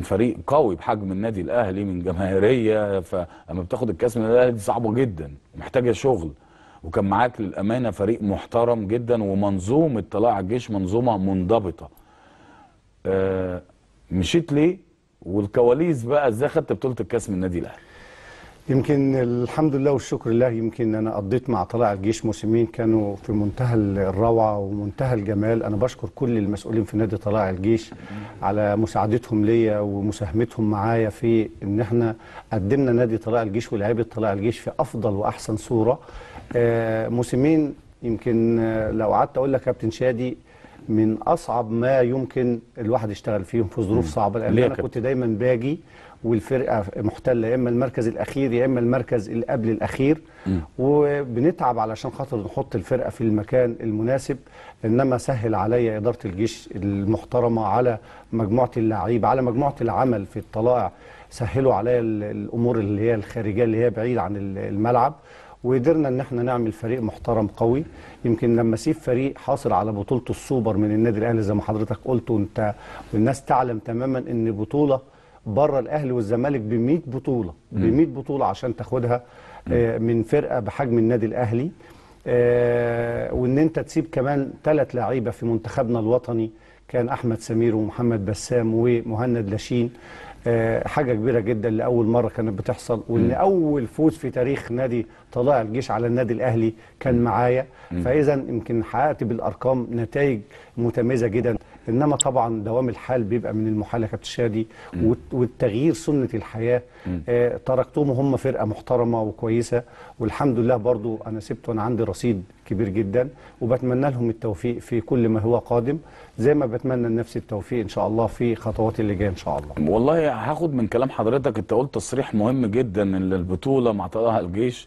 من فريق قوي بحجم النادي الاهلي من جماهيريه فلما بتاخد الكاس من النادي الاهلي دي صعبه جدا محتاجه شغل وكان معاك للامانه فريق محترم جدا ومنظومه طلائع الجيش منظومه منضبطه آه مشيت ليه والكواليس بقى ازاي خدت بطوله الكاس من النادي الاهلي يمكن الحمد لله والشكر لله يمكن انا قضيت مع طلائع الجيش موسمين كانوا في منتهى الروعه ومنتهى الجمال انا بشكر كل المسؤولين في نادي طلائع الجيش على مساعدتهم ليا ومساهمتهم معايا في ان احنا قدمنا نادي طلائع الجيش ولاعيبه طلائع الجيش في افضل واحسن صوره آه، موسمين يمكن آه، لو قعدت اقول لك يا كابتن شادي من اصعب ما يمكن الواحد يشتغل فيهم في ظروف صعبه لان ليه يا انا كابتن؟ كنت دايما باجي والفرقه محتله يا اما المركز الاخير يا اما المركز اللي قبل الاخير وبنتعب علشان خاطر نحط الفرقه في المكان المناسب انما سهل عليا اداره الجيش المحترمه على مجموعه اللعيبه على مجموعه العمل في الطلائع سهلوا عليا ال- الامور اللي هي الخارجيه اللي هي بعيد عن ال- الملعب وقدرنا ان احنا نعمل فريق محترم قوي يمكن لما اسيب فريق حاصل على بطوله السوبر من النادي الاهلي زي ما حضرتك قلت وانت والناس تعلم تماما ان بطوله بره الاهلي والزمالك ب 100 بطوله ب 100 بطوله عشان تاخدها آه، من فرقه بحجم النادي الاهلي آه، وان انت تسيب كمان ثلاث لعيبه في منتخبنا الوطني كان احمد سمير ومحمد بسام ومهند لاشين آه، حاجه كبيره جدا لاول مره كانت بتحصل وان اول فوز في تاريخ نادي طلائع الجيش على النادي الاهلي كان معايا فاذا يمكن حققت بالارقام نتائج متميزه جدا انما طبعا دوام الحال بيبقى من المحال يا كابتن شادي والت- والتغيير سنه الحياه آه تركتهم وهم فرقه محترمه وكويسه والحمد لله برضو انا سبت وانا عندي رصيد كبير جدا وبتمنى لهم التوفيق في كل ما هو قادم زي ما بتمنى لنفسي التوفيق ان شاء الله في خطواتي اللي جايه ان شاء الله والله هاخد من كلام حضرتك انت قلت تصريح مهم جدا ان البطوله مع طلائع الجيش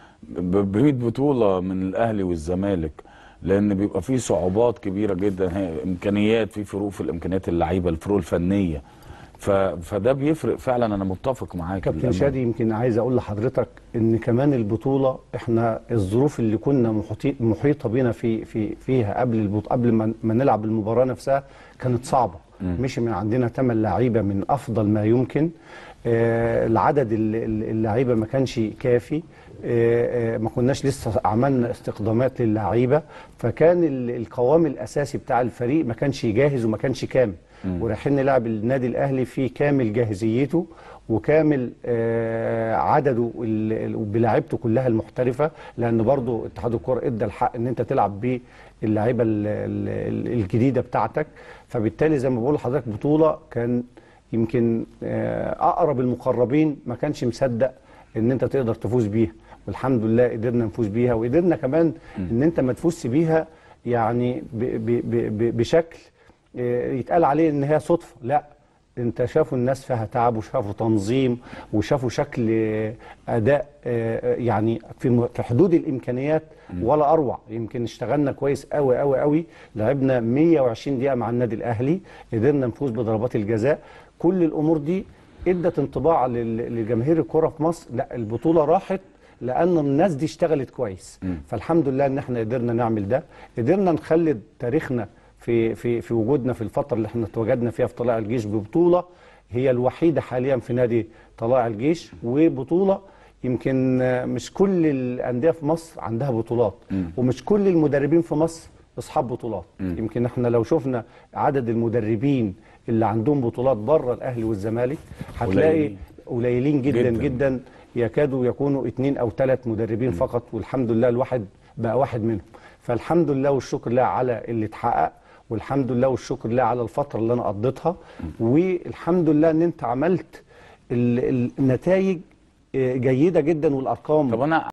ب 100 بطوله من الاهلي والزمالك لان بيبقى في صعوبات كبيره جدا هي امكانيات في فروق في الامكانيات اللعيبه الفروق الفنيه ف... فده بيفرق فعلا انا متفق معاك كابتن للأمانة. شادي يمكن عايز اقول لحضرتك ان كمان البطوله احنا الظروف اللي كنا محيطي- محيطه بينا في في فيها قبل البط... قبل ما, ما نلعب المباراه نفسها كانت صعبه مشي من عندنا ثمان لعيبه من افضل ما يمكن آه العدد ال- ال- اللعيبه ما كانش كافي آه آه ما كناش لسه عملنا استقدامات للعيبه فكان ال- القوام الاساسي بتاع الفريق ما كانش جاهز وما كانش كامل ورايحين نلعب النادي الاهلي في كامل جاهزيته وكامل آه، عدده ال- ال- بلاعيبته كلها المحترفه لان برضو اتحاد الكوره ادى الحق ان انت تلعب باللعيبه ال- ال- ال- الجديده بتاعتك فبالتالي زي ما بقول لحضرتك بطوله كان يمكن آه، اقرب المقربين ما كانش مصدق ان انت تقدر تفوز بيها والحمد لله قدرنا نفوز بيها وقدرنا كمان ان انت ما تفوزش بيها يعني ب ب ب ب بشكل آه، يتقال عليه ان هي صدفه لا انت شافوا الناس فيها تعب وشافوا تنظيم وشافوا شكل آه، اداء آه، يعني في م- في حدود الامكانيات ولا اروع يمكن اشتغلنا كويس قوي قوي قوي لعبنا 120 دقيقه مع النادي الاهلي قدرنا نفوز بضربات الجزاء كل الامور دي ادت انطباع لل- لجماهير الكره في مصر لا البطوله راحت لان الناس دي اشتغلت كويس فالحمد لله ان احنا قدرنا نعمل ده قدرنا نخلد تاريخنا في في في وجودنا في الفتره اللي احنا تواجدنا فيها في طلائع الجيش ببطوله هي الوحيده حاليا في نادي طلائع الجيش وبطوله يمكن آه، مش كل الانديه في مصر عندها بطولات ومش كل المدربين في مصر اصحاب بطولات يمكن احنا لو شفنا عدد المدربين اللي عندهم بطولات بره الاهلي والزمالك هتلاقي قليلين. قليلين جدا جداً. جدا, جدا يكادوا يكونوا اثنين او ثلاث مدربين فقط والحمد لله الواحد بقى واحد منهم فالحمد لله والشكر لله على اللي اتحقق والحمد لله والشكر لله على الفتره اللي انا قضيتها والحمد لله ان انت عملت ال- ال- النتائج آه، جيده جدا والارقام طب انا